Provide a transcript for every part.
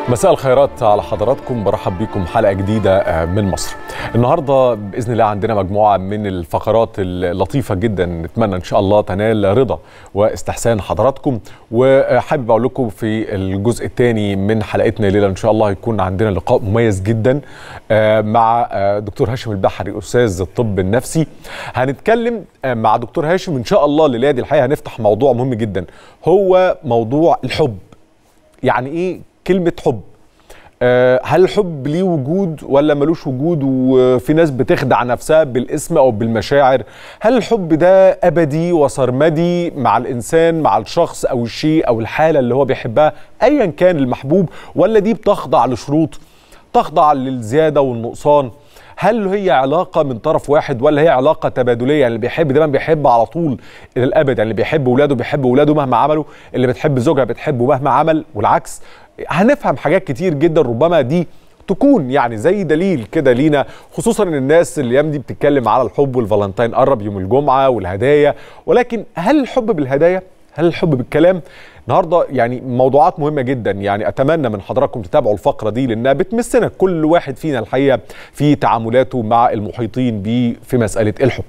مساء الخيرات على حضراتكم برحب بكم حلقه جديده من مصر. النهارده باذن الله عندنا مجموعه من الفقرات اللطيفه جدا نتمنى ان شاء الله تنال رضا واستحسان حضراتكم وحابب اقول لكم في الجزء الثاني من حلقتنا الليله ان شاء الله هيكون عندنا لقاء مميز جدا مع دكتور هاشم البحري استاذ الطب النفسي. هنتكلم مع دكتور هاشم ان شاء الله الليله دي الحقيقه هنفتح موضوع مهم جدا هو موضوع الحب. يعني ايه كلمة حب أه هل الحب ليه وجود ولا ملوش وجود وفي ناس بتخدع نفسها بالاسم او بالمشاعر هل الحب ده ابدي وسرمدي مع الانسان مع الشخص او الشيء او الحالة اللي هو بيحبها ايا كان المحبوب ولا دي بتخضع لشروط تخضع للزيادة والنقصان هل هي علاقه من طرف واحد ولا هي علاقه تبادليه يعني اللي بيحب دايما بيحب على طول الى الابد يعني اللي بيحب اولاده بيحب اولاده مهما عملوا اللي بتحب زوجها بتحبه مهما عمل والعكس هنفهم حاجات كتير جدا ربما دي تكون يعني زي دليل كده لينا خصوصا ان الناس الايام دي بتتكلم على الحب والفالنتين قرب يوم الجمعه والهدايا ولكن هل الحب بالهدايا هل الحب بالكلام النهارده يعني موضوعات مهمه جدا يعني اتمنى من حضراتكم تتابعوا الفقره دي لانها بتمسنا كل واحد فينا الحقيقه في تعاملاته مع المحيطين بيه في مساله الحب.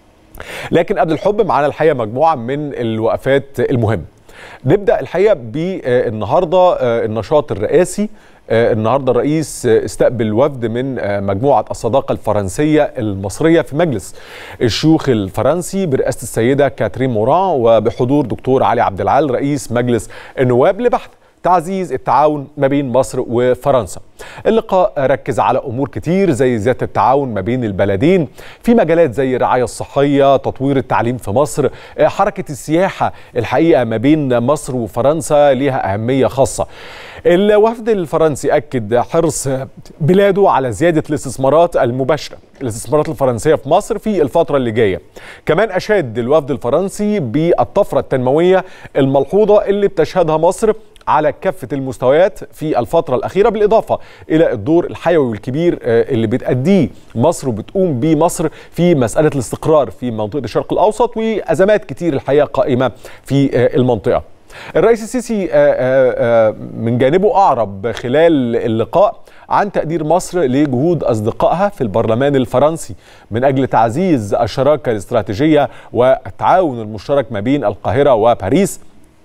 لكن قبل الحب معانا الحقيقه مجموعه من الوقفات المهمه. نبدا الحقيقه بالنهارده النشاط الرئاسي النهارده الرئيس استقبل وفد من مجموعه الصداقه الفرنسيه المصريه في مجلس الشيوخ الفرنسي برئاسه السيده كاترين موران وبحضور دكتور علي عبد العال رئيس مجلس النواب لبحث تعزيز التعاون ما بين مصر وفرنسا اللقاء ركز على امور كتير زي زياده التعاون ما بين البلدين في مجالات زي الرعايه الصحيه تطوير التعليم في مصر حركه السياحه الحقيقه ما بين مصر وفرنسا ليها اهميه خاصه الوفد الفرنسي اكد حرص بلاده على زياده الاستثمارات المباشره الاستثمارات الفرنسيه في مصر في الفتره اللي جايه كمان اشاد الوفد الفرنسي بالطفره التنمويه الملحوظه اللي بتشهدها مصر على كافة المستويات في الفترة الأخيرة بالإضافة إلى الدور الحيوي والكبير اللي بتأديه مصر وبتقوم به مصر في مسألة الاستقرار في منطقة الشرق الأوسط وأزمات كتير الحقيقة قائمة في المنطقة الرئيس السيسي من جانبه أعرب خلال اللقاء عن تقدير مصر لجهود أصدقائها في البرلمان الفرنسي من أجل تعزيز الشراكة الاستراتيجية والتعاون المشترك ما بين القاهرة وباريس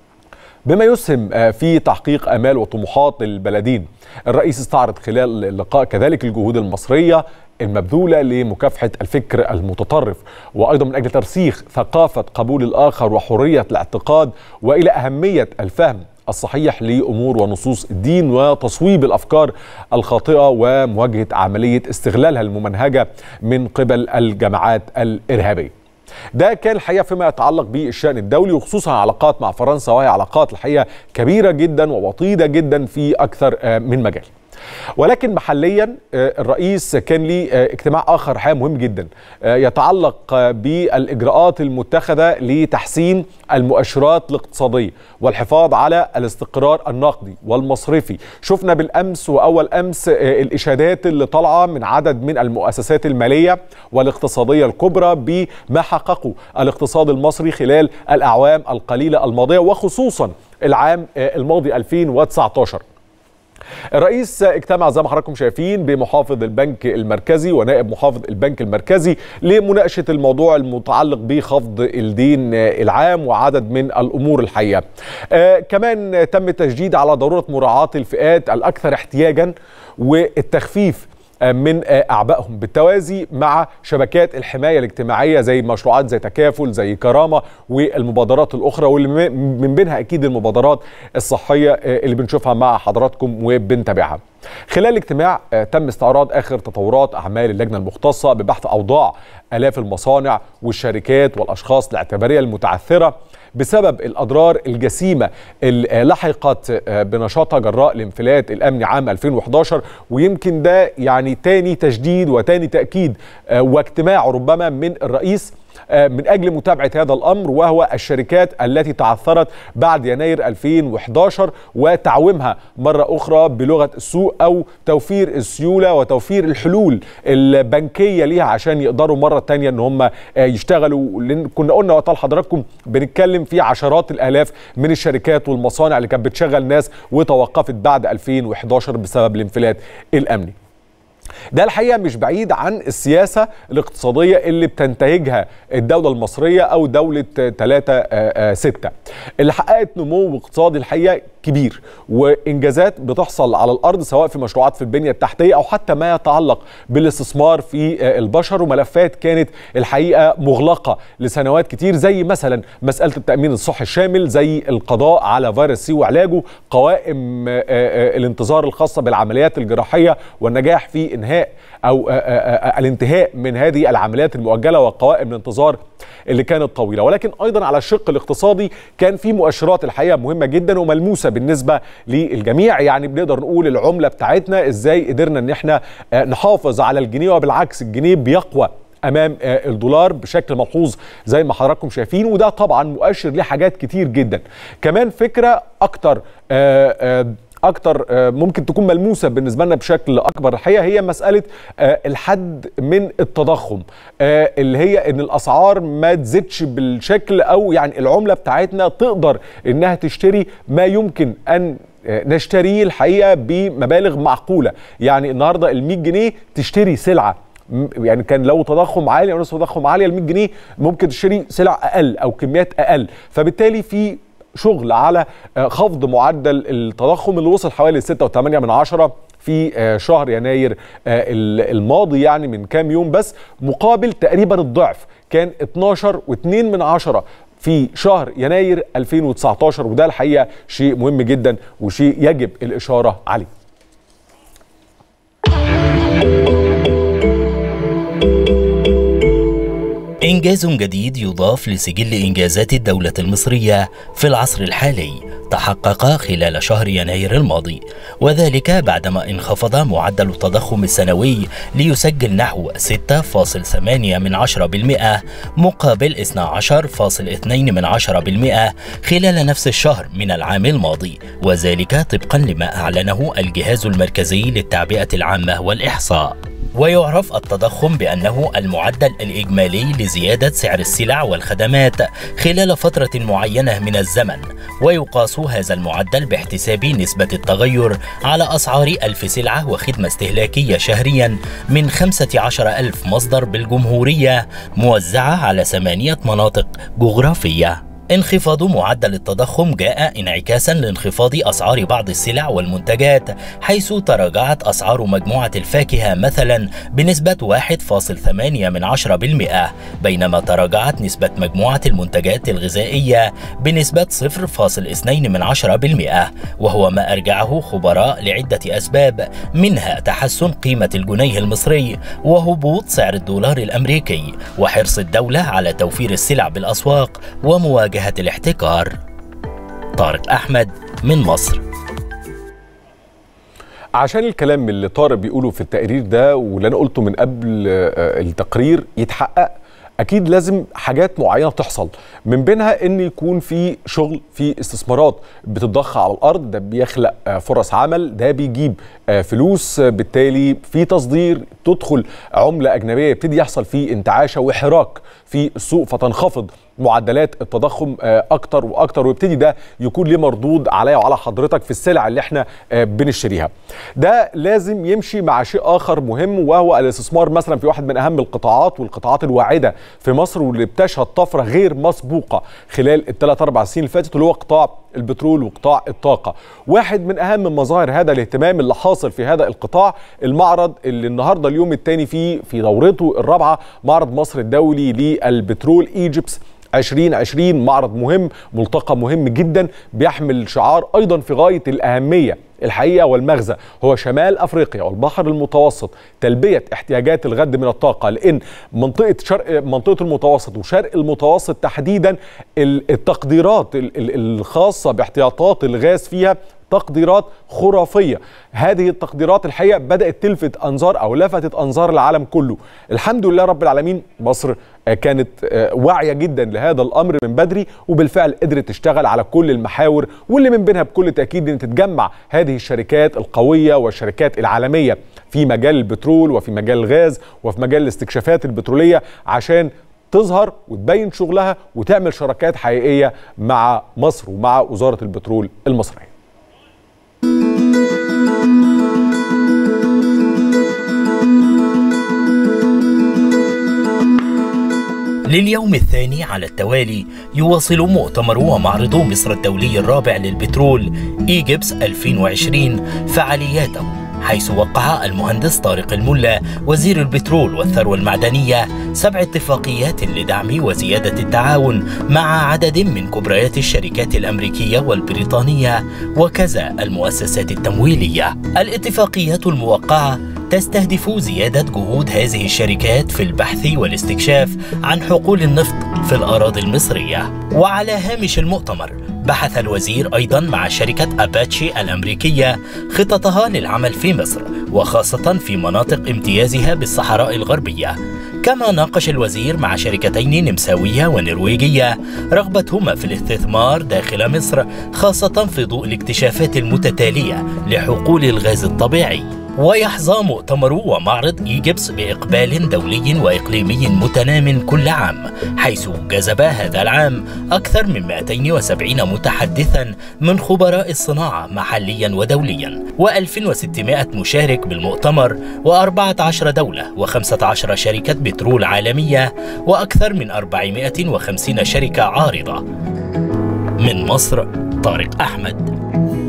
بما يسهم في تحقيق امال وطموحات البلدين. الرئيس استعرض خلال اللقاء كذلك الجهود المصريه المبذوله لمكافحه الفكر المتطرف وايضا من اجل ترسيخ ثقافه قبول الاخر وحريه الاعتقاد والى اهميه الفهم الصحيح لامور ونصوص الدين وتصويب الافكار الخاطئه ومواجهه عمليه استغلالها الممنهجه من قبل الجماعات الارهابيه. ده كان الحقيقه فيما يتعلق بالشان الدولي وخصوصا علاقات مع فرنسا وهي علاقات الحقيقه كبيره جدا ووطيده جدا في اكثر من مجال. ولكن محليا الرئيس كان ليه اجتماع اخر الحقيقه مهم جدا يتعلق بالاجراءات المتخذه لتحسين المؤشرات الاقتصاديه والحفاظ على الاستقرار النقدي والمصرفي شفنا بالامس واول امس الاشادات اللي طالعه من عدد من المؤسسات الماليه والاقتصاديه الكبرى بما حققه الاقتصاد المصري خلال الاعوام القليله الماضيه وخصوصا العام الماضي 2019 الرئيس اجتمع زي ما حضراتكم شايفين بمحافظ البنك المركزي ونائب محافظ البنك المركزي لمناقشه الموضوع المتعلق بخفض الدين العام وعدد من الامور الحقيقه. آه كمان تم التشديد على ضروره مراعاه الفئات الاكثر احتياجا والتخفيف من اعبائهم بالتوازي مع شبكات الحمايه الاجتماعيه زي مشروعات زي تكافل زي كرامه والمبادرات الاخرى واللي من بينها اكيد المبادرات الصحيه اللي بنشوفها مع حضراتكم وبنتابعها. خلال الاجتماع تم استعراض اخر تطورات اعمال اللجنه المختصه ببحث اوضاع الاف المصانع والشركات والاشخاص الاعتباريه المتعثره بسبب الاضرار الجسيمه اللي لحقت بنشاطها جراء الانفلات الامني عام 2011 ويمكن ده يعني تاني تجديد وتاني تاكيد واجتماع ربما من الرئيس من اجل متابعه هذا الامر وهو الشركات التي تعثرت بعد يناير 2011 وتعويمها مره اخرى بلغه السوق او توفير السيوله وتوفير الحلول البنكيه ليها عشان يقدروا مره ثانيه ان هم يشتغلوا لان كنا قلنا وقتها لحضراتكم بنتكلم في عشرات الالاف من الشركات والمصانع اللي كانت بتشغل ناس وتوقفت بعد 2011 بسبب الانفلات الامني ده الحقيقه مش بعيد عن السياسه الاقتصاديه اللي بتنتهجها الدوله المصريه او دوله 3 6 اللي حققت نمو اقتصادي الحقيقه كبير وانجازات بتحصل على الارض سواء في مشروعات في البنيه التحتيه او حتى ما يتعلق بالاستثمار في البشر وملفات كانت الحقيقه مغلقه لسنوات كتير زي مثلا مساله التامين الصحي الشامل زي القضاء على فيروس سي وعلاجه قوائم الانتظار الخاصه بالعمليات الجراحيه والنجاح في انهاء او الانتهاء من هذه العمليات المؤجله وقوائم الانتظار اللي كانت طويله ولكن ايضا على الشق الاقتصادي كان في مؤشرات الحقيقه مهمه جدا وملموسه بالنسبه للجميع يعني بنقدر نقول العمله بتاعتنا ازاي قدرنا ان احنا نحافظ على الجنيه وبالعكس الجنيه بيقوى امام الدولار بشكل ملحوظ زي ما حضراتكم شايفين وده طبعا مؤشر لحاجات كتير جدا كمان فكره اكتر آآ آآ اكتر ممكن تكون ملموسه بالنسبه لنا بشكل اكبر الحقيقه هي مساله الحد من التضخم اللي هي ان الاسعار ما تزيدش بالشكل او يعني العمله بتاعتنا تقدر انها تشتري ما يمكن ان نشتريه الحقيقه بمبالغ معقوله يعني النهارده ال 100 جنيه تشتري سلعه يعني كان لو تضخم عالي او نسبه تضخم عاليه ال 100 جنيه ممكن تشتري سلع اقل او كميات اقل فبالتالي في شغل على خفض معدل التضخم اللي وصل حوالي 6.8 من عشرة في شهر يناير الماضي يعني من كام يوم بس مقابل تقريبا الضعف كان 12 و2 من عشرة في شهر يناير 2019 وده الحقيقة شيء مهم جدا وشيء يجب الإشارة عليه إنجاز جديد يضاف لسجل إنجازات الدولة المصرية في العصر الحالي تحقق خلال شهر يناير الماضي وذلك بعدما انخفض معدل التضخم السنوي ليسجل نحو 6.8 من 10% مقابل 12.2 من 10% خلال نفس الشهر من العام الماضي وذلك طبقا لما أعلنه الجهاز المركزي للتعبئة العامة والإحصاء ويعرف التضخم بأنه المعدل الإجمالي لزيادة سعر السلع والخدمات خلال فترة معينة من الزمن ويقاس هذا المعدل باحتساب نسبة التغير على أسعار ألف سلعة وخدمة استهلاكية شهريا من 15 ألف مصدر بالجمهورية موزعة على ثمانية مناطق جغرافية انخفاض معدل التضخم جاء انعكاسا لانخفاض اسعار بعض السلع والمنتجات حيث تراجعت اسعار مجموعه الفاكهه مثلا بنسبه 1.8 من 10% بينما تراجعت نسبه مجموعه المنتجات الغذائيه بنسبه 0.2 من 10% وهو ما ارجعه خبراء لعده اسباب منها تحسن قيمه الجنيه المصري وهبوط سعر الدولار الامريكي وحرص الدوله على توفير السلع بالاسواق ومواجهه مواجهة الاحتكار طارق أحمد من مصر عشان الكلام اللي طارق بيقوله في التقرير ده واللي أنا قلته من قبل التقرير يتحقق اكيد لازم حاجات معينه تحصل من بينها ان يكون في شغل في استثمارات بتتضخ على الارض ده بيخلق فرص عمل ده بيجيب فلوس بالتالي في تصدير تدخل عمله اجنبيه يبتدي يحصل فيه انتعاشه وحراك في السوق فتنخفض معدلات التضخم اكتر واكتر ويبتدي ده يكون ليه مردود عليا وعلى حضرتك في السلع اللي احنا بنشتريها ده لازم يمشي مع شيء اخر مهم وهو الاستثمار مثلا في واحد من اهم القطاعات والقطاعات الواعده في مصر واللي بتشهد طفره غير مسبوقه خلال الثلاث اربع سنين اللي فاتت اللي هو قطاع البترول وقطاع الطاقه واحد من اهم مظاهر هذا الاهتمام اللي حاصل في هذا القطاع المعرض اللي النهارده اليوم الثاني فيه في دورته الرابعه معرض مصر الدولي للبترول ايجيبس 2020 معرض مهم ملتقى مهم جدا بيحمل شعار ايضا في غايه الاهميه الحقيقه والمغزى هو شمال افريقيا والبحر المتوسط تلبيه احتياجات الغد من الطاقه لان منطقه شرق منطقه المتوسط وشرق المتوسط تحديدا التقديرات الخاصه باحتياطات الغاز فيها تقديرات خرافيه هذه التقديرات الحقيقه بدات تلفت انظار او لفتت انظار العالم كله الحمد لله رب العالمين مصر كانت واعيه جدا لهذا الامر من بدري وبالفعل قدرت تشتغل على كل المحاور واللي من بينها بكل تاكيد ان تتجمع هذه الشركات القويه والشركات العالميه في مجال البترول وفي مجال الغاز وفي مجال الاستكشافات البتروليه عشان تظهر وتبين شغلها وتعمل شراكات حقيقيه مع مصر ومع وزاره البترول المصريه. لليوم الثاني على التوالي يواصل مؤتمر ومعرض مصر الدولي الرابع للبترول إيجيبس 2020 فعالياته حيث وقع المهندس طارق الملا وزير البترول والثروة المعدنية سبع اتفاقيات لدعم وزيادة التعاون مع عدد من كبريات الشركات الأمريكية والبريطانية وكذا المؤسسات التمويلية الاتفاقيات الموقعة تستهدف زيادة جهود هذه الشركات في البحث والاستكشاف عن حقول النفط في الأراضي المصرية وعلى هامش المؤتمر بحث الوزير أيضا مع شركة أباتشي الأمريكية خططها للعمل في مصر وخاصة في مناطق امتيازها بالصحراء الغربية كما ناقش الوزير مع شركتين نمساوية ونرويجية رغبتهما في الاستثمار داخل مصر خاصة في ضوء الاكتشافات المتتالية لحقول الغاز الطبيعي ويحظى مؤتمر ومعرض إيجيبس بإقبال دولي وإقليمي متنام كل عام حيث جذب هذا العام أكثر من 270 متحدثا من خبراء الصناعة محليا ودوليا و1600 مشارك بالمؤتمر و14 دولة و15 شركة بترول عالمية وأكثر من 450 شركة عارضة من مصر طارق أحمد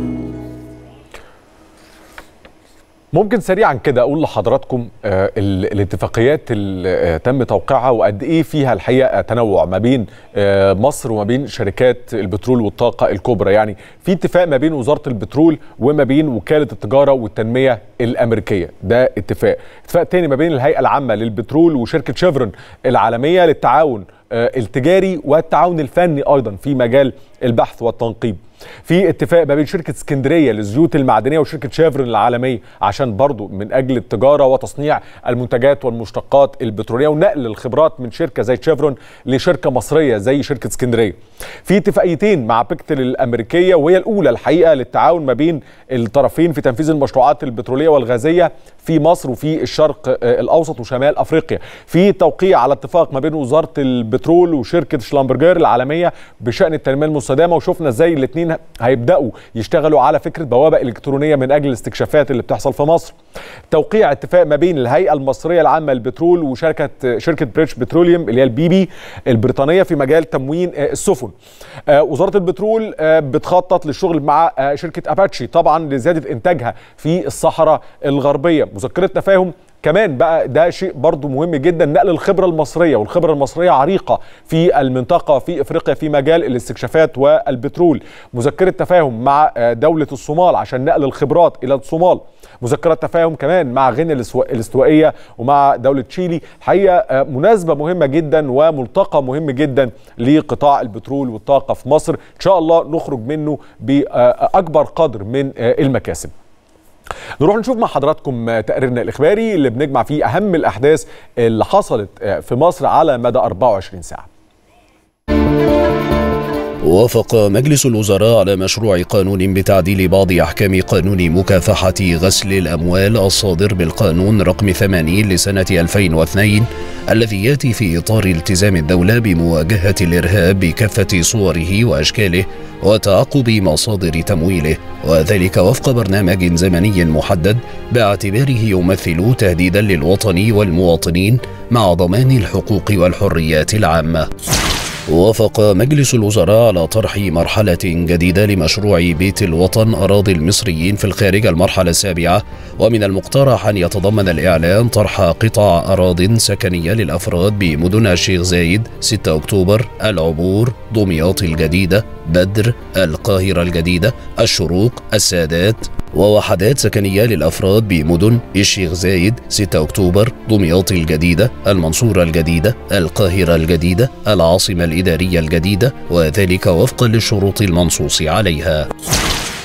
ممكن سريعا كده اقول لحضراتكم آه الاتفاقيات اللي تم توقيعها وقد ايه فيها الحقيقه تنوع ما بين آه مصر وما بين شركات البترول والطاقه الكبرى يعني في اتفاق ما بين وزاره البترول وما بين وكاله التجاره والتنميه الامريكيه ده اتفاق اتفاق تاني ما بين الهيئه العامه للبترول وشركه شيفرون العالميه للتعاون آه التجاري والتعاون الفني ايضا في مجال البحث والتنقيب في اتفاق ما بين شركه اسكندريه للزيوت المعدنيه وشركه شيفرون العالميه عشان برضو من اجل التجاره وتصنيع المنتجات والمشتقات البتروليه ونقل الخبرات من شركه زي شيفرون لشركه مصريه زي شركه اسكندريه. في اتفاقيتين مع بيكتل الامريكيه وهي الاولى الحقيقه للتعاون ما بين الطرفين في تنفيذ المشروعات البتروليه والغازيه في مصر وفي الشرق الاوسط وشمال افريقيا. في توقيع على اتفاق ما بين وزاره البترول وشركه شلامبرجر العالميه بشان التنميه المستدامه وشفنا ازاي الاثنين هيبداوا يشتغلوا على فكره بوابه الكترونيه من اجل الاستكشافات اللي بتحصل في مصر. توقيع اتفاق ما بين الهيئه المصريه العامه للبترول وشركه شركه بريتش بتروليوم اللي هي البي بي البريطانيه في مجال تموين السفن. وزاره البترول بتخطط للشغل مع شركه اباتشي طبعا لزياده انتاجها في الصحراء الغربيه. مذكره تفاهم كمان بقى ده شيء برضو مهم جدا نقل الخبرة المصرية والخبرة المصرية عريقة في المنطقة في إفريقيا في مجال الاستكشافات والبترول مذكرة تفاهم مع دولة الصومال عشان نقل الخبرات إلى الصومال مذكرة تفاهم كمان مع غينيا الاستوائية ومع دولة تشيلي حقيقة مناسبة مهمة جدا وملتقى مهم جدا لقطاع البترول والطاقة في مصر إن شاء الله نخرج منه بأكبر قدر من المكاسب نروح نشوف مع حضراتكم تقريرنا الإخباري اللي بنجمع فيه أهم الأحداث اللي حصلت في مصر على مدى 24 ساعة وافق مجلس الوزراء على مشروع قانون بتعديل بعض أحكام قانون مكافحة غسل الأموال الصادر بالقانون رقم 80 لسنة 2002 الذي ياتي في إطار التزام الدولة بمواجهة الإرهاب بكافة صوره وأشكاله وتعقب مصادر تمويله وذلك وفق برنامج زمني محدد باعتباره يمثل تهديدا للوطن والمواطنين مع ضمان الحقوق والحريات العامة وافق مجلس الوزراء على طرح مرحلة جديدة لمشروع بيت الوطن أراضي المصريين في الخارج المرحلة السابعة ومن المقترح أن يتضمن الإعلان طرح قطع أراض سكنية للأفراد بمدن الشيخ زايد 6 أكتوبر العبور دمياط الجديدة بدر القاهرة الجديدة الشروق السادات ووحدات سكنية للأفراد بمدن الشيخ زايد 6 أكتوبر دمياط الجديدة المنصورة الجديدة القاهرة الجديدة العاصمة الإدارية الجديدة وذلك وفقا للشروط المنصوص عليها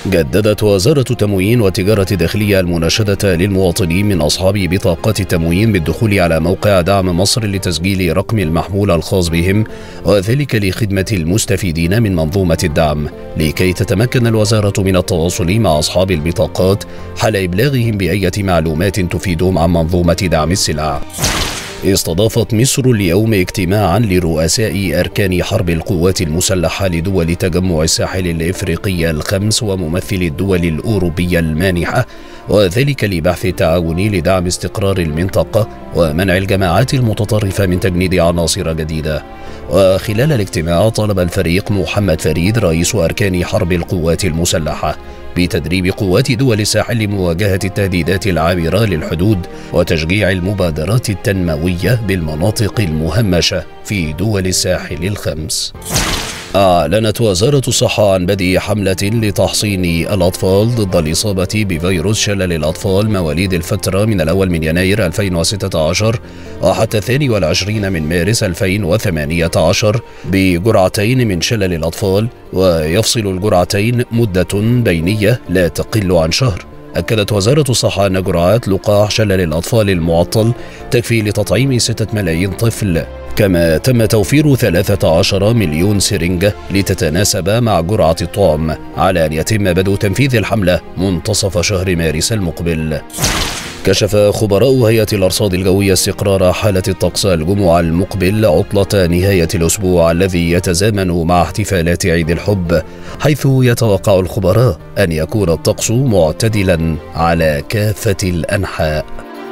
جددت وزارة التموين والتجارة الداخلية المناشدة للمواطنين من أصحاب بطاقات التموين بالدخول على موقع دعم مصر لتسجيل رقم المحمول الخاص بهم وذلك لخدمة المستفيدين من منظومة الدعم لكي تتمكن الوزارة من التواصل مع أصحاب البطاقات حال إبلاغهم بأية معلومات تفيدهم عن منظومة دعم السلع استضافت مصر اليوم اجتماعا لرؤساء أركان حرب القوات المسلحة لدول تجمع الساحل الإفريقي الخمس وممثل الدول الأوروبية المانحة وذلك لبحث التعاون لدعم استقرار المنطقة ومنع الجماعات المتطرفة من تجنيد عناصر جديدة وخلال الاجتماع طلب الفريق محمد فريد رئيس أركان حرب القوات المسلحة بتدريب قوات دول الساحل لمواجهة التهديدات العابرة للحدود وتشجيع المبادرات التنموية بالمناطق المهمشة في دول الساحل الخمس. أعلنت وزارة الصحة عن بدء حملة لتحصين الأطفال ضد الإصابة بفيروس شلل الأطفال مواليد الفترة من الأول من يناير 2016 وحتى الثاني والعشرين من مارس 2018 بجرعتين من شلل الأطفال ويفصل الجرعتين مدة بينية لا تقل عن شهر أكدت وزارة الصحة أن جرعات لقاح شلل الأطفال المعطل تكفي لتطعيم ستة ملايين طفل كما تم توفير 13 مليون سرنجة لتتناسب مع جرعة الطعم على أن يتم بدء تنفيذ الحملة منتصف شهر مارس المقبل كشف خبراء هيئة الأرصاد الجوية استقرار حالة الطقس الجمعة المقبل عطلة نهاية الأسبوع الذي يتزامن مع احتفالات عيد الحب حيث يتوقع الخبراء أن يكون الطقس معتدلا على كافة الأنحاء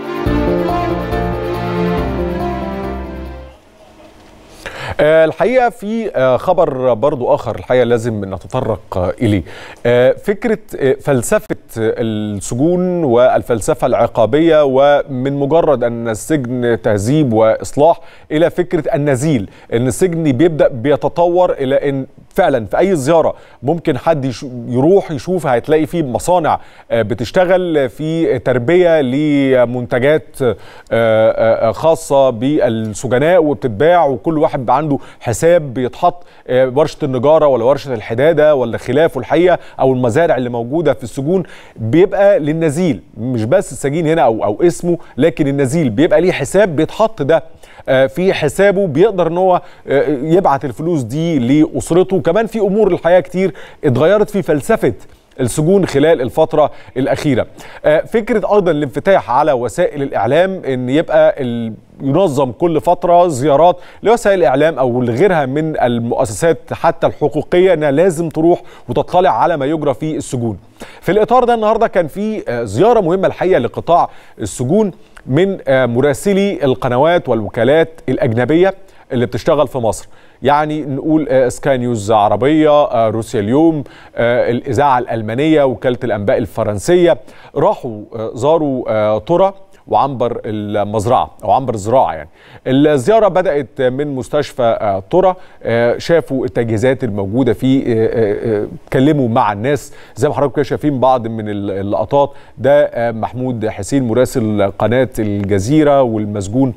الحقيقه في خبر برضو اخر الحقيقه لازم نتطرق اليه فكره فلسفه السجون والفلسفه العقابيه ومن مجرد ان السجن تهذيب واصلاح الى فكره النزيل ان السجن بيبدا بيتطور الى ان فعلا في اي زياره ممكن حد يروح يشوف هتلاقي فيه مصانع بتشتغل في تربيه لمنتجات خاصه بالسجناء وبتتباع وكل واحد عنده حساب بيتحط ورشه النجاره ولا ورشه الحداده ولا خلافه الحقيقه او المزارع اللي موجوده في السجون بيبقى للنزيل مش بس السجين هنا او او اسمه لكن النزيل بيبقى ليه حساب بيتحط ده في حسابه بيقدر ان هو يبعت الفلوس دي لاسرته كمان في امور الحياه كتير اتغيرت في فلسفه السجون خلال الفترة الأخيرة فكرة أيضا الانفتاح على وسائل الإعلام أن يبقى ينظم كل فترة زيارات لوسائل الإعلام أو لغيرها من المؤسسات حتى الحقوقية أنها لازم تروح وتطلع على ما يجرى في السجون في الإطار ده النهاردة كان في زيارة مهمة الحقيقة لقطاع السجون من مراسلي القنوات والوكالات الأجنبية اللي بتشتغل في مصر يعني نقول سكاي نيوز عربية روسيا اليوم الإذاعة الألمانية وكالة الأنباء الفرنسية راحوا زاروا ترى وعنبر المزرعه او عنبر الزراعه يعني الزياره بدات من مستشفى ترى شافوا التجهيزات الموجوده فيه اتكلموا مع الناس زي ما حضراتكم شايفين بعض من اللقطات ده محمود حسين مراسل قناه الجزيره والمسجون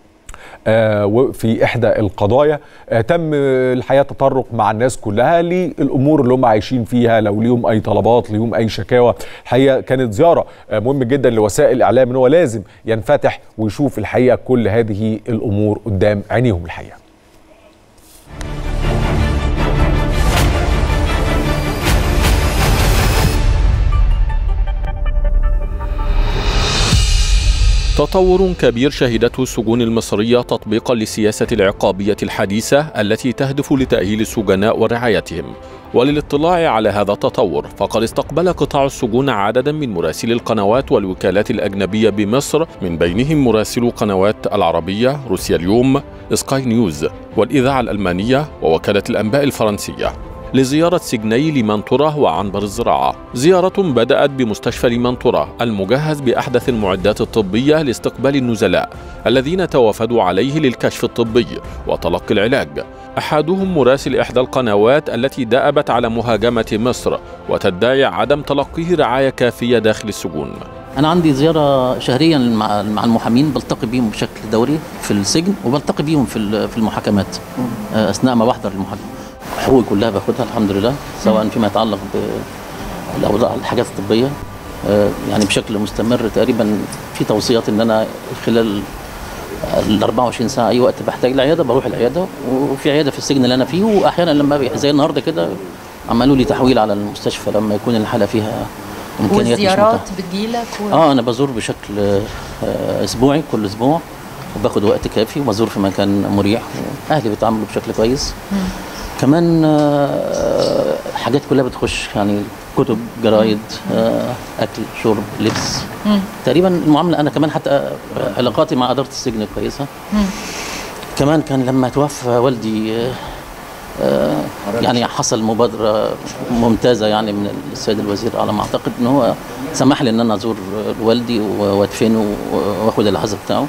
في احدى القضايا تم الحقيقه تطرق مع الناس كلها للامور اللي هم عايشين فيها لو ليهم اي طلبات ليهم اي شكاوى الحقيقه كانت زياره مهمه جدا لوسائل الاعلام ان هو لازم ينفتح ويشوف الحقيقه كل هذه الامور قدام عينيهم الحقيقه تطور كبير شهدته السجون المصرية تطبيقا للسياسة العقابية الحديثة التي تهدف لتأهيل السجناء ورعايتهم وللاطلاع على هذا التطور فقد استقبل قطاع السجون عددا من مراسلي القنوات والوكالات الأجنبية بمصر من بينهم مراسلو قنوات العربية روسيا اليوم سكاي نيوز والإذاعة الألمانية ووكالة الأنباء الفرنسية لزيارة سجني لمنطرة وعنبر الزراعة زيارة بدأت بمستشفى لمنطرة المجهز بأحدث المعدات الطبية لاستقبال النزلاء الذين توافدوا عليه للكشف الطبي وتلقي العلاج أحدهم مراسل إحدى القنوات التي دأبت على مهاجمة مصر وتدعي عدم تلقيه رعاية كافية داخل السجون أنا عندي زيارة شهريا مع مع المحامين بلتقي بيهم بشكل دوري في السجن وبلتقي بيهم في في المحاكمات أثناء ما بحضر المحاكمة حقوقي كلها باخدها الحمد لله سواء فيما يتعلق الاوضاع الحاجات الطبيه آه، يعني بشكل مستمر تقريبا في توصيات ان انا خلال ال 24 ساعه اي وقت بحتاج العياده بروح العياده وفي عياده في السجن اللي انا فيه واحيانا لما بي- زي النهارده كده عملوا لي تحويل على المستشفى لما يكون الحاله فيها امكانيات مش والزيارات متاحه بتجيلك و... اه انا بزور بشكل آه، اسبوعي كل اسبوع وباخد وقت كافي وبزور في مكان مريح واهلي بيتعاملوا بشكل كويس كمان آه، حاجات كلها بتخش يعني كتب جرايد آه، اكل شرب لبس تقريبا المعامله انا كمان حتى آه، علاقاتي مع اداره السجن كويسه كمان كان لما توفى والدي آه، آه، يعني حصل مبادره ممتازه يعني من السيد الوزير على ما اعتقد ان هو سمح لي ان انا ازور والدي وادفنه واخد العزاء بتاعه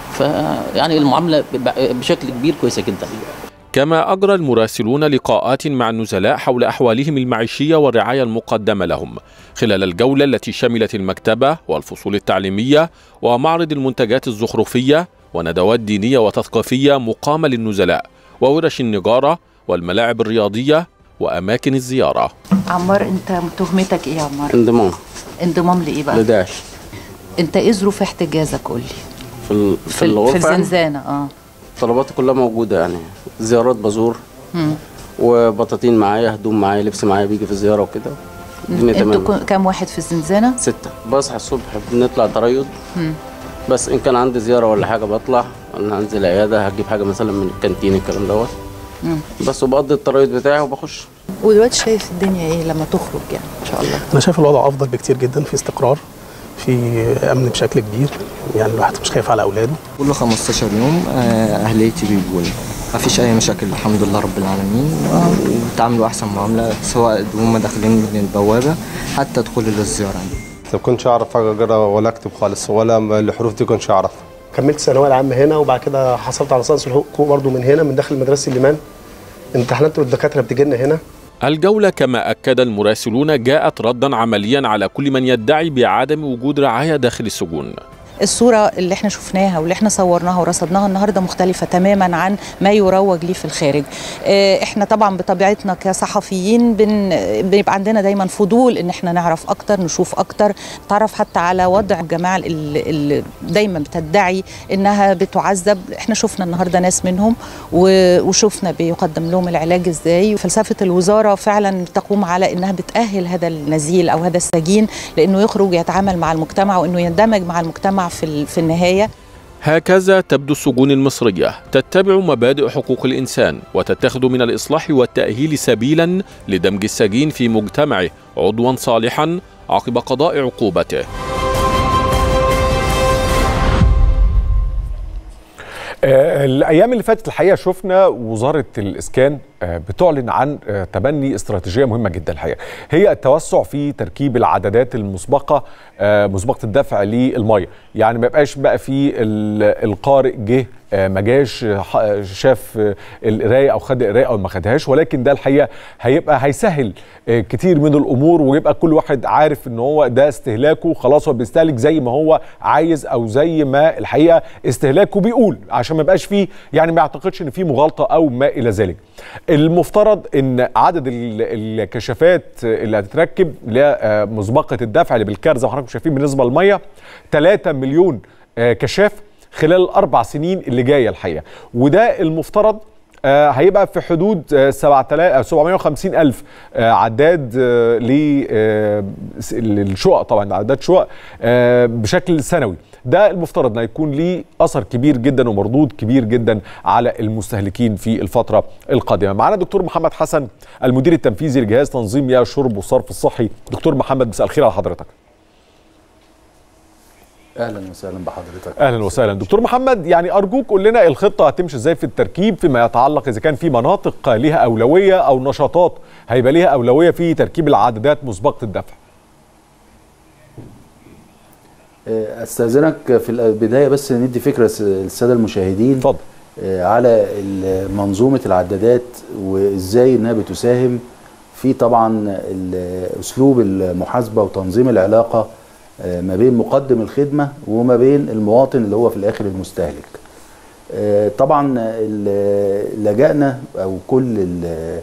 فيعني المعامله ب- بشكل كبير كويسه جدا كما أجرى المراسلون لقاءات مع النزلاء حول أحوالهم المعيشية والرعاية المقدمة لهم خلال الجولة التي شملت المكتبة والفصول التعليمية ومعرض المنتجات الزخرفية وندوات دينية وتثقيفية مقامة للنزلاء وورش النجارة والملاعب الرياضية وأماكن الزيارة عمار انت تهمتك ايه يا عمار؟ انضمام انضمام لايه بقى؟ لداعش انت ايه ظروف احتجازك قول لي؟ في ال- في, في, ال- في الغرفة يعني الزنزانه اه طلباتي كلها موجودة يعني زيارات بزور مم. وبطاطين معايا هدوم معايا لبس معايا بيجي في الزيارة وكده الدنيا انتوا تمام كو- كام واحد في الزنزانه؟ ستة بصحى الصبح بنطلع تريض بس إن كان عندي زيارة ولا حاجة بطلع أنا هنزل عيادة هجيب حاجة مثلا من الكانتين الكلام دوت بس وبقضي التريض بتاعي وبخش ودلوقتي شايف الدنيا ايه لما تخرج يعني ان شاء الله؟ انا شايف الوضع افضل بكتير جدا في استقرار في امن بشكل كبير يعني الواحد مش خايف على اولاده كل 15 يوم آه، اهليتي بيجوا ما فيش اي مشاكل الحمد لله رب العالمين وبيتعاملوا احسن معامله سواء هم داخلين من البوابه حتى دخول للزياره عندي ما كنتش اعرف اقرا ولا اكتب خالص ولا الحروف دي كنتش اعرفها كملت الثانويه العامه هنا وبعد كده حصلت على ليسانس الحقوق برضه من هنا من داخل مدرسه الليمان امتحانات الدكاتره بتجي لنا هنا الجولة كما أكد المراسلون جاءت ردا عمليا على كل من يدعي بعدم وجود رعاية داخل السجون الصورة اللي احنا شفناها واللي احنا صورناها ورصدناها النهارده مختلفة تماما عن ما يروج ليه في الخارج. اه، احنا طبعا بطبيعتنا كصحفيين بن بيبقى عندنا دايما فضول ان احنا نعرف اكتر نشوف اكتر نتعرف حتى على وضع الجماعة اللي, اللي دايما بتدعي انها بتعذب، احنا شفنا النهارده ناس منهم و- وشفنا بيقدم لهم العلاج ازاي، فلسفة الوزارة فعلا تقوم على انها بتأهل هذا النزيل او هذا السجين لانه يخرج يتعامل مع المجتمع وانه يندمج مع المجتمع في ال- في النهايه هكذا تبدو السجون المصرية تتبع مبادئ حقوق الإنسان وتتخذ من الإصلاح والتأهيل سبيلا لدمج السجين في مجتمعه عضوا صالحا عقب قضاء عقوبته آه، الايام اللي فاتت الحقيقه شفنا وزاره الاسكان آه، بتعلن عن آه، تبني استراتيجيه مهمه جدا الحقيقه هي التوسع في تركيب العدادات المسبقه آه، مسبقه الدفع للميه يعني ما يبقاش بقى في ال- القارئ جه آه، ما جاش ح- شاف آه، القرايه او خد القرايه او ما خدهاش ولكن ده الحقيقه هيبقى هيسهل آه، كتير من الامور ويبقى كل واحد عارف ان هو ده استهلاكه خلاص هو بيستهلك زي ما هو عايز او زي ما الحقيقه استهلاكه بيقول عشان ما يبقاش فيه يعني ما يعتقدش ان في مغالطه او ما الى ذلك. المفترض ان عدد ال- الكشافات اللي هتتركب لمسبقه الدفع اللي بالكارت زي ما حضراتكم شايفين بالنسبه للميه 3 مليون آه، كشاف خلال الاربع سنين اللي جايه الحقيقه وده المفترض آه، هيبقى في حدود آه، 7000 أو 750 الف آه، عداد آه، ل آه، س- للشقق طبعا عداد شقق آه، بشكل سنوي ده المفترض انه يكون ليه اثر كبير جدا ومردود كبير جدا على المستهلكين في الفتره القادمه معانا دكتور محمد حسن المدير التنفيذي لجهاز تنظيم مياه الشرب والصرف الصحي دكتور محمد مساء الخير على حضرتك اهلا وسهلا بحضرتك اهلا وسهلا دكتور محمد يعني ارجوك قول لنا الخطه هتمشي ازاي في التركيب فيما يتعلق اذا كان في مناطق ليها اولويه او نشاطات هيبقى ليها اولويه في تركيب العدادات مسبقه الدفع آه، استاذنك في البدايه بس ندي فكره س- للساده المشاهدين اتفضل على ال- منظومه العدادات وازاي انها بتساهم في طبعا ال- اسلوب المحاسبه وتنظيم العلاقه آه، ما بين مقدم الخدمه وما بين المواطن اللي هو في الاخر المستهلك آه، طبعا ال- لجأنا او كل ال-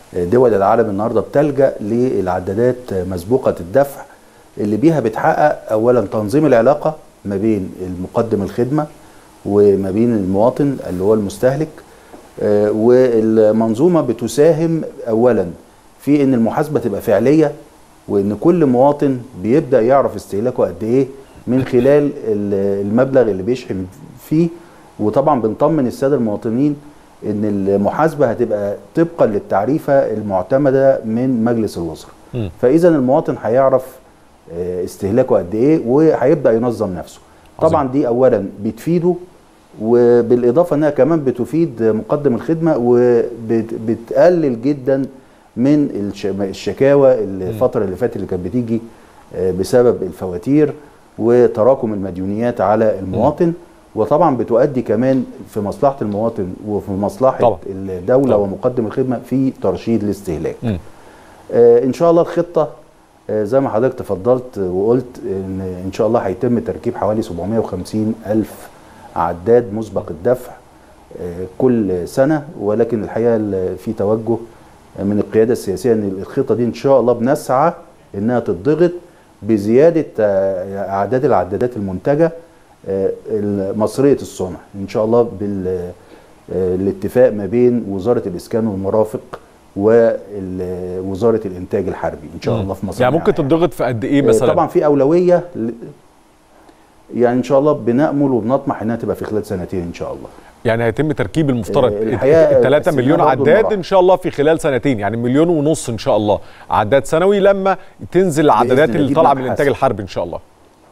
دول العالم النهارده بتلجا للعدادات مسبوقه الدفع اللي بيها بتحقق اولا تنظيم العلاقه ما بين المقدم الخدمه وما بين المواطن اللي هو المستهلك آه، والمنظومه بتساهم اولا في ان المحاسبه تبقى فعليه وان كل مواطن بيبدا يعرف استهلاكه قد ايه من خلال ال- المبلغ اللي بيشحن فيه وطبعا بنطمن الساده المواطنين ان المحاسبه هتبقى طبقا للتعريفه المعتمده من مجلس الوزراء مم. فاذا المواطن هيعرف آه، استهلاكه قد ايه وهيبدا ينظم نفسه طبعا دي اولا بتفيده وبالاضافه انها كمان بتفيد مقدم الخدمه وبتقلل جدا من الش- الشكاوى الفتره اللي فاتت اللي كانت بتيجي آه، بسبب الفواتير وتراكم المديونيات على المواطن وطبعا بتؤدي كمان في مصلحه المواطن وفي مصلحه طبعا. الدوله طبعا. ومقدم الخدمه في ترشيد الاستهلاك مم. آه، ان شاء الله الخطه آه، زي ما حضرتك تفضلت وقلت ان ان شاء الله هيتم تركيب حوالي 750 الف عداد مسبق الدفع آه، كل سنه ولكن الحقيقه ال- في توجه من القياده السياسيه ان الخطه دي ان شاء الله بنسعى انها تتضغط بزياده آه، اعداد العدادات المنتجه آه، مصريه الصنع ان شاء الله بالاتفاق ما بين وزاره الاسكان والمرافق ووزاره الانتاج الحربي ان شاء الله في مصر يعني ممكن تضغط في قد ايه آه، مثلا طبعا في اولويه ل- يعني ان شاء الله بنامل وبنطمح انها تبقى في خلال سنتين ان شاء الله يعني هيتم تركيب المفترض آه، الحقيقة 3 قسمناها مليون برضو عداد لمراحل. ان شاء الله في خلال سنتين يعني مليون ونص ان شاء الله عداد سنوي لما تنزل العدادات الله اللي دي طالعه من بنبحث. الانتاج الحربي ان شاء الله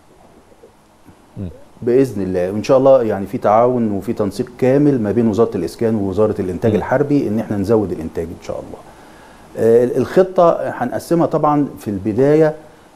باذن الله وان شاء الله يعني في تعاون وفي تنسيق كامل ما بين وزاره الاسكان ووزاره الانتاج الحربي ان احنا نزود الانتاج ان شاء الله آه، الخطه هنقسمها طبعا في البدايه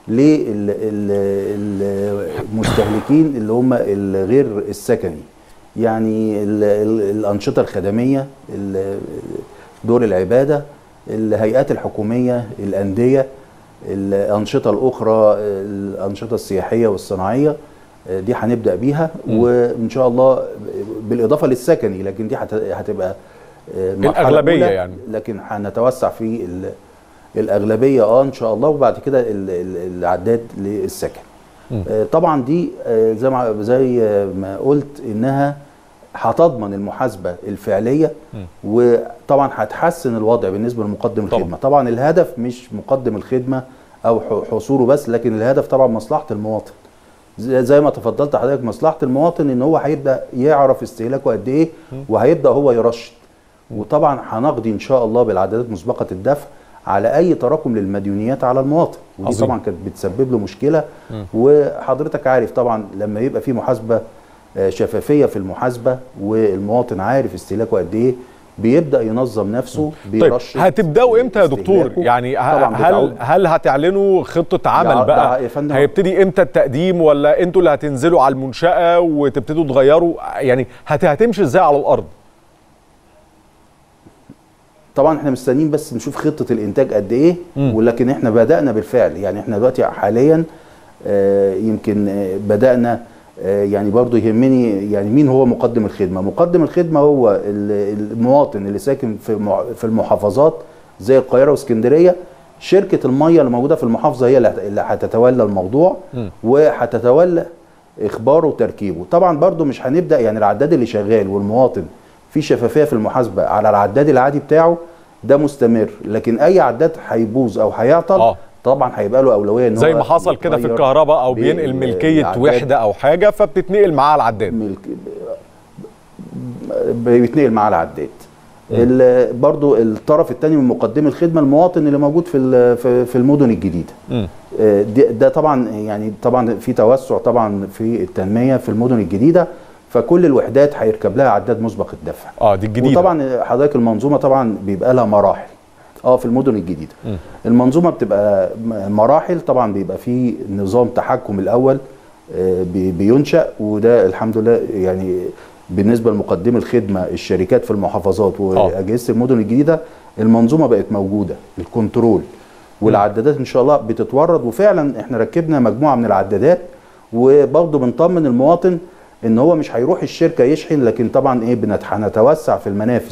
للمستهلكين اللي هم الغير السكني يعني ال- ال- الانشطه الخدميه ال- دور العباده الهيئات الحكوميه الانديه الانشطه الاخرى الانشطه السياحيه والصناعيه دي هنبدا بيها وان شاء الله بالاضافه للسكني لكن دي هت- هتبقى مرحلة الأغلبية أولى، يعني. لكن هنتوسع في ال- الاغلبيه اه ان شاء الله وبعد كده ال- ال- العداد للسكن مم. آه، طبعا دي آه، زي ما زي ما قلت انها هتضمن المحاسبه الفعليه مم. وطبعا هتحسن الوضع بالنسبه لمقدم طبعا. الخدمه طبعا الهدف مش مقدم الخدمه او ح- حصوله بس لكن الهدف طبعا مصلحه المواطن زي زي ما تفضلت حضرتك مصلحه المواطن ان هو هيبدا يعرف استهلاكه قد ايه وهيبدا هو يرشد وطبعا هنقضي ان شاء الله بالعدادات مسبقه الدفع على اي تراكم للمديونيات على المواطن ودي عظيم. طبعا كانت بتسبب له مشكله مم. وحضرتك عارف طبعا لما يبقى في محاسبه آه، شفافيه في المحاسبه والمواطن عارف استهلاكه قد ايه بيبدا ينظم نفسه طيب بيرشد هتبداوا امتى يا دكتور استهلاكه. يعني ه- طبعا هل بتعود- هل هتعلنوا خطه عمل ده- بقى ده يا فندم- هيبتدي امتى التقديم ولا انتوا اللي هتنزلوا على المنشاه وتبتدوا تغيروا يعني هت- هتمشي ازاي على الارض طبعا احنا مستنيين بس نشوف خطه الانتاج قد ايه مم. ولكن احنا بدانا بالفعل يعني احنا دلوقتي حاليا آه، يمكن آه، بدانا آه، يعني برضو يهمني يعني مين هو مقدم الخدمه مقدم الخدمه هو ال- المواطن اللي ساكن في مع- في المحافظات زي القاهره واسكندريه شركه الميه اللي موجوده في المحافظه هي اللي هت- اللي هتتولى الموضوع مم. وهتتولى اخباره وتركيبه طبعا برضو مش هنبدا يعني العداد اللي شغال والمواطن في شفافيه في المحاسبه على العداد العادي بتاعه ده مستمر لكن اي عداد هيبوظ او هيعطل آه. طبعا هيبقى له اولويه ان زي هو ما حصل كده في يتغير الكهرباء او بينقل بال- ملكيه العداد. وحده او حاجه فبتتنقل معاه العداد ملك بيتنقل معاه العداد ال- برضو الطرف الثاني من مقدمي الخدمه المواطن اللي موجود في ال- في في المدن الجديده مم. آه، ده ده طبعا يعني طبعا في توسع طبعا في التنميه في المدن الجديده فكل الوحدات هيركب لها عداد مسبق الدفع اه دي الجديده وطبعا حضرتك المنظومه طبعا بيبقى لها مراحل اه في المدن الجديده مم. المنظومه بتبقى م- مراحل طبعا بيبقى في نظام تحكم الاول آه، بي- بينشا وده الحمد لله يعني بالنسبه لمقدمي الخدمه الشركات في المحافظات واجهزه المدن الجديده المنظومه بقت موجوده الكنترول والعدادات ان شاء الله بتتورد وفعلا احنا ركبنا مجموعه من العدادات وبرضه بنطمن المواطن ان هو مش هيروح الشركه يشحن لكن طبعا ايه بنت- هنتوسع في المنافس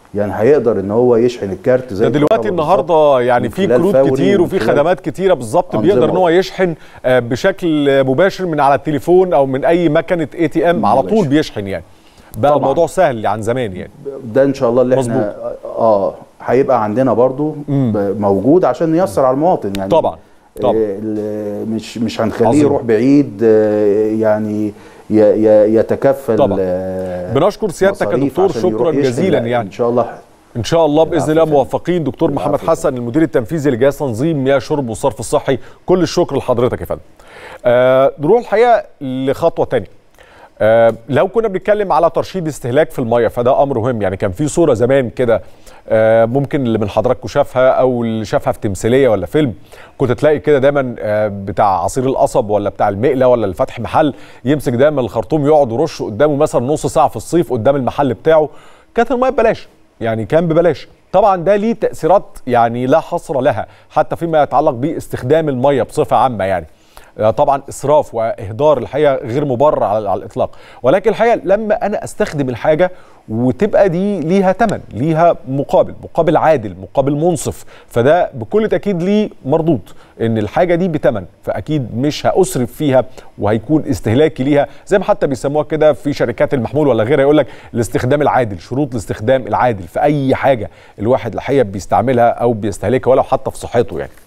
يعني هيقدر ان هو يشحن الكارت زي ده دلوقتي الكهرباء النهارده يعني من في خلال كروت فوري كتير ومن وفي خلال خدمات كتيره بالظبط أنظمة. بيقدر ان هو يشحن آه، بشكل مباشر من على التليفون او من اي مكنه اي تي ام على طول بيشحن يعني بقى طبعاً. الموضوع سهل عن زمان يعني ده ان شاء الله اللي احنا اه هيبقى عندنا برضو ب- موجود عشان نيسر على المواطن يعني طبعا طبعا آه، ال- مش مش هنخليه عظيم. يروح بعيد آه، يعني ي- ي- يتكفل طبعا. آه، بنشكر سيادتك يا مصاريف دكتور عشان يروح شكرا يشحن. جزيلا لا، يعني ان شاء الله ان شاء الله باذن الله العفو. موفقين دكتور محمد حسن المدير التنفيذي لجهاز تنظيم مياه شرب والصرف الصحي كل الشكر لحضرتك يا فندم آه نروح الحقيقه لخطوه تانية آه لو كنا بنتكلم على ترشيد استهلاك في الميه فده امر مهم يعني كان في صوره زمان كده آه ممكن اللي من حضراتكم شافها او اللي شافها في تمثيليه ولا فيلم كنت تلاقي كده دايما آه بتاع عصير القصب ولا بتاع المقله ولا الفتح محل يمسك دايما الخرطوم يقعد يرش قدامه مثلا نص ساعه في الصيف قدام المحل بتاعه كانت الميه ببلاش يعني كان ببلاش طبعا ده ليه تاثيرات يعني لا حصر لها حتى فيما يتعلق باستخدام الميه بصفه عامه يعني آه، طبعا اسراف واهدار الحقيقه غير مبرر على, على الاطلاق ولكن الحقيقه لما انا استخدم الحاجه وتبقى دي ليها ثمن ليها مقابل مقابل عادل مقابل منصف فده بكل تاكيد ليه مردود ان الحاجه دي بثمن فاكيد مش هاسرف فيها وهيكون استهلاكي ليها زي ما حتى بيسموها كده في شركات المحمول ولا غيرها يقول لك الاستخدام العادل شروط الاستخدام العادل في اي حاجه الواحد الحقيقه بيستعملها او بيستهلكها ولو حتى في صحته يعني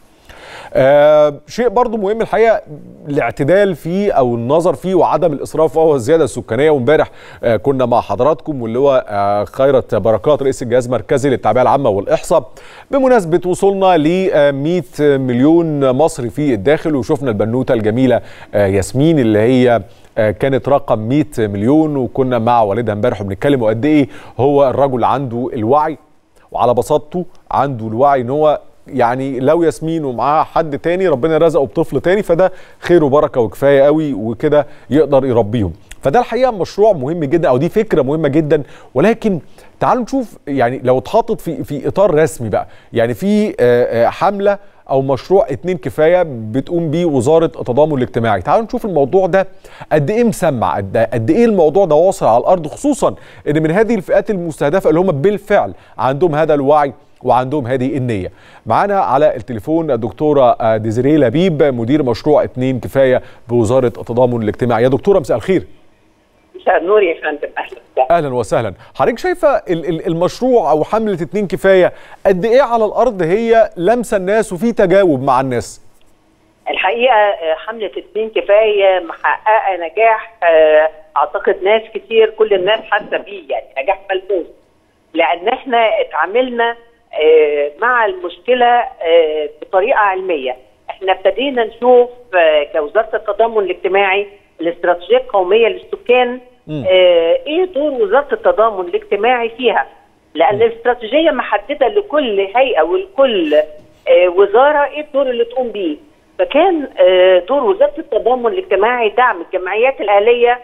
آه شيء برضو مهم الحقيقه الاعتدال فيه او النظر فيه وعدم الاسراف وهو الزياده السكانيه وامبارح آه كنا مع حضراتكم واللي هو آه خيرت بركات رئيس الجهاز المركزي للتعبئه العامه والاحصاء بمناسبه وصولنا ل 100 مليون مصري في الداخل وشفنا البنوته الجميله آه ياسمين اللي هي آه، كانت رقم 100 مليون وكنا مع والدها امبارح وبنتكلم وقد ايه هو الرجل عنده الوعي وعلى بساطته عنده الوعي ان هو يعني لو ياسمين ومعاها حد تاني ربنا رزقه بطفل تاني فده خير وبركه وكفايه قوي وكده يقدر يربيهم فده الحقيقه مشروع مهم جدا او دي فكره مهمه جدا ولكن تعالوا نشوف يعني لو اتحطت في في اطار رسمي بقى يعني في آه، آه، حمله او مشروع اتنين كفايه بتقوم بيه وزاره التضامن الاجتماعي تعالوا نشوف الموضوع ده قد ايه مسمع قد قد ايه الموضوع ده واصل على الارض خصوصا ان من هذه الفئات المستهدفه اللي هم بالفعل عندهم هذا الوعي وعندهم هذه النية معانا على التليفون الدكتورة آه، ديزري لبيب مدير مشروع اتنين كفاية بوزارة التضامن الاجتماعي يا دكتورة مساء الخير مساء النور يا فندم اهلا وسهلا اهلا وسهلا حضرتك شايفه ال- ال- المشروع او حمله اتنين كفايه قد ايه على الارض هي لمسه الناس وفي تجاوب مع الناس الحقيقه آه، حمله اتنين كفايه محققه نجاح آه، اعتقد ناس كتير كل الناس حاسه بيه يعني نجاح ملموس لان احنا اتعاملنا آه، مع المشكله آه، بطريقه علميه احنا ابتدينا نشوف آه، كوزاره التضامن الاجتماعي الاستراتيجيه القوميه للسكان مم. آه، ايه دور وزاره التضامن الاجتماعي فيها لان الاستراتيجيه محدده لكل هيئه ولكل آه، وزاره ايه الدور اللي تقوم بيه فكان آه، دور وزاره التضامن الاجتماعي دعم الجمعيات الاهليه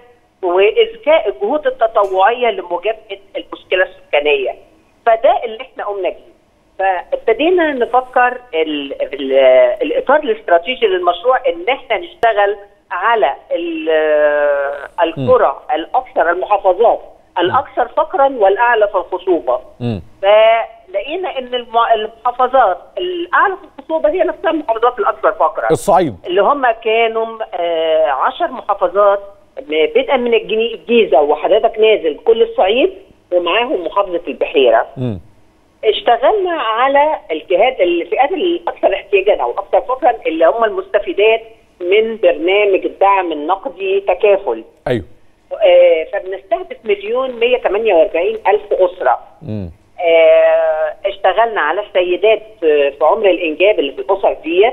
واذكاء الجهود التطوعيه لمجابهه المشكله السكانيه فده اللي احنا قمنا بيه فابتدينا نفكر ال ال الاطار الاستراتيجي للمشروع ان احنا نشتغل على ال- القرى الاكثر المحافظات الاكثر فقرا والاعلى في الخصوبه فلقينا ان الم- المحافظات الاعلى في الخصوبه هي نفسها المحافظات الاكثر فقرا الصعيد اللي هم كانوا آه، عشر محافظات م- بدءا من الجني- الجيزه وحضرتك نازل كل الصعيد ومعاهم محافظه البحيره اشتغلنا على الجهات الفئات الاكثر احتياجا او الاكثر فقرا اللي هم المستفيدات من برنامج الدعم النقدي تكافل ايوه آه، فبنستهدف مليون 148 الف اسره مم. آه، اشتغلنا على السيدات آه، في عمر الانجاب اللي في الاسر ديت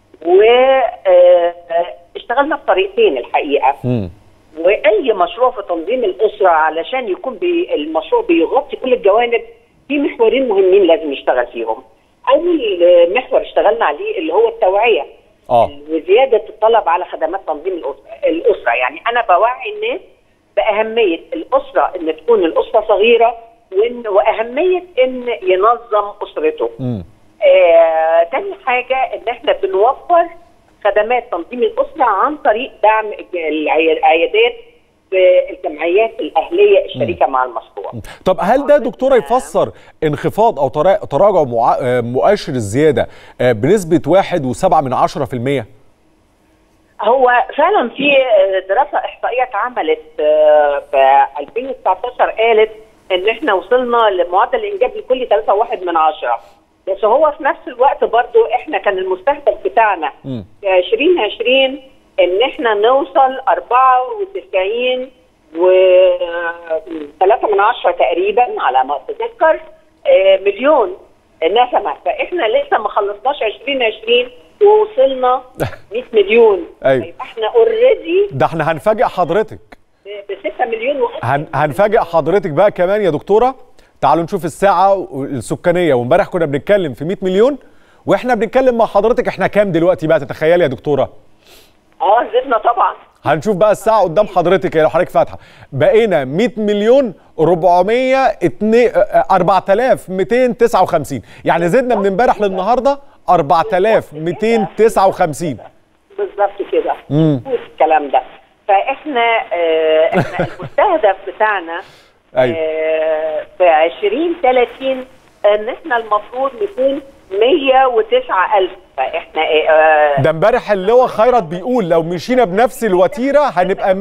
واشتغلنا بطريقتين الحقيقه مم. واي مشروع في تنظيم الاسره علشان يكون بي المشروع بيغطي كل الجوانب في محورين مهمين لازم يشتغل فيهم. اول آه، محور اشتغلنا عليه اللي هو التوعيه اه وزياده الطلب على خدمات تنظيم الاسره الاسره يعني انا بوعي الناس باهميه الاسره ان تكون الاسره صغيره وإن واهميه ان ينظم اسرته. مم. آه، تاني حاجة إن إحنا بنوفر خدمات تنظيم الأسرة عن طريق دعم العي- العيادات بالجمعيات الاهليه الشريكه مع المشروع طب هل ده دكتوره يفسر انخفاض او ترا- تراجع مع- آه، مؤشر الزياده آه، بنسبه 1.7 من 10%؟ هو فعلا في دراسه احصائيه اتعملت آه، في 2019 قالت ان احنا وصلنا لمعدل الانجاب الكلي 3.1 من عشرة بس هو في نفس الوقت برضو احنا كان المستهدف بتاعنا مم. في 2020 ان احنا نوصل 94 و 3 من عشرة تقريبا على ما اتذكر آه، مليون نسمه فاحنا لسه ما خلصناش 2020 ووصلنا 100 مليون ايوه يبقى احنا اوريدي ده احنا هنفاجئ حضرتك ب 6 مليون وأكتر. هن هنفاجئ حضرتك بقى كمان يا دكتوره تعالوا نشوف الساعه السكانيه وامبارح كنا بنتكلم في 100 مليون واحنا بنتكلم مع حضرتك احنا كام دلوقتي بقى تتخيلي يا دكتوره اه زدنا طبعا هنشوف بقى الساعه قدام حضرتك لو حضرتك فاتحه بقينا 100 مليون 400 4259 يعني زدنا من امبارح للنهارده 4259 بالظبط كده امم مظبوط الكلام ده فاحنا آه احنا المستهدف بتاعنا ايوه آه في 2030 ان احنا المفروض نكون 109000 فاحنا آه ده امبارح اللواء خيرت بيقول لو مشينا بنفس الوتيره هنبقى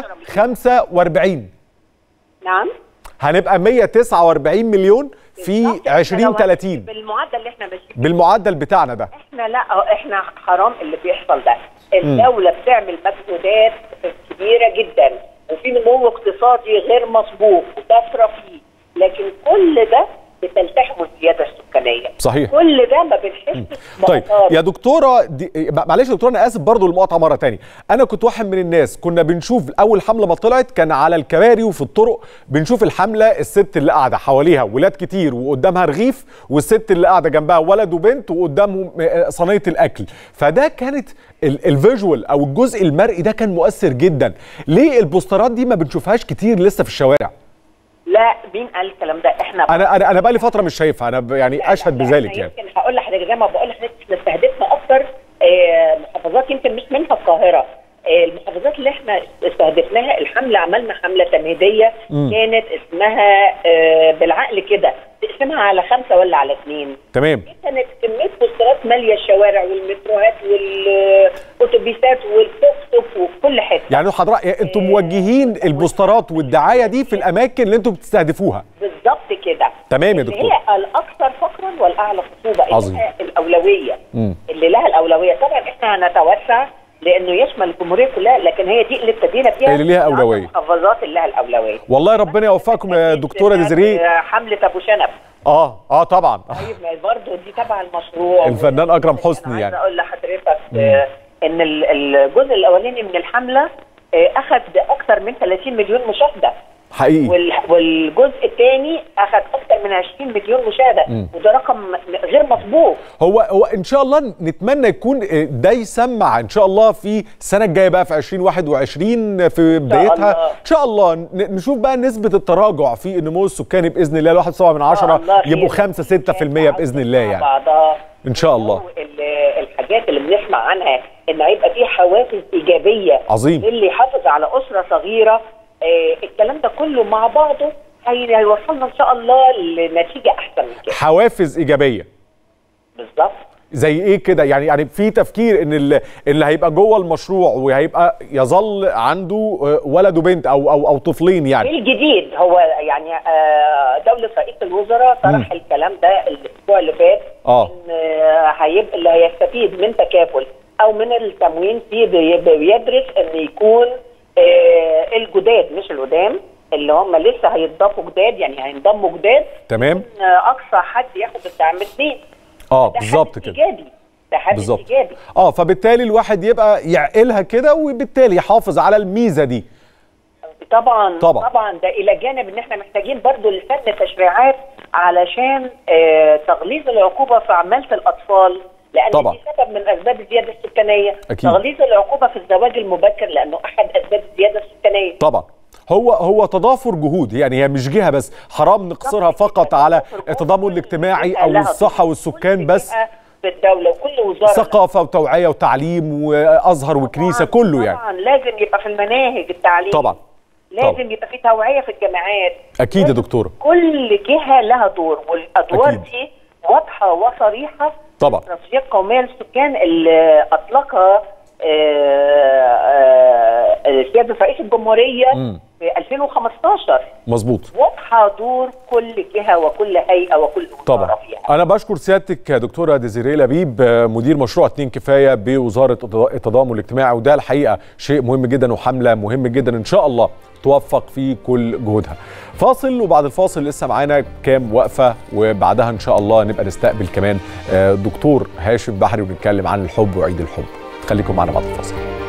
145 نعم هنبقى 149 مليون في 2030 بالمعدل اللي احنا ماشيين بالمعدل بتاعنا ده احنا لا احنا حرام اللي بيحصل ده الدولة بتعمل مجهودات كبيرة جدا وفي نمو اقتصادي غير مسبوق وطفرة فيه لكن كل ده بتلتحم الزيادة السكانية صحيح كل ده ما بنحسش طيب بآثاره. يا دكتوره دي معلش يا دكتوره انا اسف برضو المقاطعه مره تانية انا كنت واحد من الناس كنا بنشوف اول حمله ما طلعت كان على الكباري وفي الطرق بنشوف الحمله الست اللي قاعده حواليها ولاد كتير وقدامها رغيف والست اللي قاعده جنبها ولد وبنت وقدامهم آه، صينيه الاكل فده كانت ال- الفيجوال او الجزء المرئي ده كان مؤثر جدا ليه البوسترات دي ما بنشوفهاش كتير لسه في الشوارع لا مين قال الكلام ده احنا انا انا انا بقى لي فتره مش شايفها انا ب- يعني اشهد بذلك يعني يمكن هقول لحضرتك زي ما بقول لحضرتك احنا استهدفنا اكتر آه، محافظات يمكن مش منها القاهره آه، المحافظات اللي احنا استهدفناها الحمله عملنا حمله تمهيديه مم. كانت اسمها آه، بالعقل كده تقسمها على خمسه ولا على اثنين تمام كانت كميه بوسترات ماليه الشوارع والمتروهات والاتوبيسات والتوك توك وكل حته يعني حضرتك انتم موجهين البوسترات والدعايه دي في الاماكن اللي انتم بتستهدفوها بالظبط كده تمام يا اللي دكتور هي الاكثر فقرا والاعلى خطوبه اللي عظيم. لها الاولويه مم. اللي لها الاولويه طبعا احنا هنتوسع لانه يشمل الجمهوريه كلها لكن هي دي اللي ابتدينا فيها اللي ليها أولوية. المحافظات اللي لها الاولويه والله ربنا يوفقكم يا دكتوره ديزري آه، حمله ابو شنب اه اه طبعا طيب ما برضه دي تبع المشروع الفنان اكرم حسني عايزه يعني اقول لحضرتك آه، ان ال- الجزء الاولاني من الحمله آه، اخذ اكثر من 30 مليون مشاهده حقيقي وال- والجزء الثاني اخذ اكثر من 20 مليون مشاهده مم. وده رقم غير مسبوق هو هو ان شاء الله نتمنى يكون ده يسمع ان شاء الله في السنه الجايه بقى في 2021 في بدايتها الله. ان شاء الله ن- نشوف بقى نسبه التراجع في النمو السكاني باذن الله 1.7 من عشرة الله خير. يبقوا 5 6% باذن الله مع يعني بعضها ان شاء الله ال- الحاجات اللي بنسمع عنها ان هيبقى في حوافز ايجابيه عظيم. للي يحافظ على اسره صغيره آه الكلام ده كله مع بعضه هي- هيوصلنا ان شاء الله لنتيجه احسن من كده حوافز ايجابيه بالظبط زي ايه كده يعني يعني في تفكير ان اللي, اللي هيبقى جوه المشروع وهيبقى يظل عنده آه، ولد وبنت او او او طفلين يعني الجديد هو يعني آه، دولة رئيس الوزراء طرح الكلام ده الأسبوع اللي فات اه إن آه، هيبقى اللي هيستفيد من تكافل أو من التموين فيه بي- بيدرس إن يكون آه، الجداد مش القدام اللي هم لسه هيتضافوا جداد يعني هينضموا جداد تمام آه، أقصى حد ياخد الدعم اثنين اه ده بالظبط حافز كده إيجابي ده حافز بالظبط إيجابي اه فبالتالي الواحد يبقى يعقلها كده وبالتالي يحافظ على الميزه دي طبعا طبعا. طبعا ده الى جانب ان احنا محتاجين برضو لفن تشريعات علشان آه تغليظ العقوبه في عماله الاطفال لان طبعا. دي سبب من اسباب الزياده السكانيه أكيد. تغليظ العقوبه في الزواج المبكر لانه احد اسباب الزياده السكانيه طبعا هو هو تضافر جهود يعني هي مش جهه بس حرام نقصرها فقط على التضامن الاجتماعي او لها الصحه والسكان بس بتبقى في الدوله وكل وزاره ثقافه وتوعيه وتعليم وازهر وكنيسه كله يعني طبعا لازم يبقى في المناهج التعليم طبعا لازم يبقى في توعيه في الجامعات اكيد يا دكتوره كل جهه لها دور والادوار أكيد. دي واضحه وصريحه طبعا الاستراتيجيه القوميه للسكان اللي اطلقها آه، آه، سياده رئيس الجمهوريه مم. في 2015 مظبوط واضحه دور كل جهه وكل هيئه وكل وزاره طبعا فيها انا بشكر سيادتك يا دكتوره ديزيري لبيب آه، مدير مشروع اتنين كفايه بوزاره التضا- التضامن الاجتماعي وده الحقيقه شيء مهم جدا وحمله مهم جدا ان شاء الله توفق في كل جهودها فاصل وبعد الفاصل لسه معانا كام وقفه وبعدها ان شاء الله نبقى نستقبل كمان آه، دكتور هاشم بحري ونتكلم عن الحب وعيد الحب خليكم معنا بعد الفاصل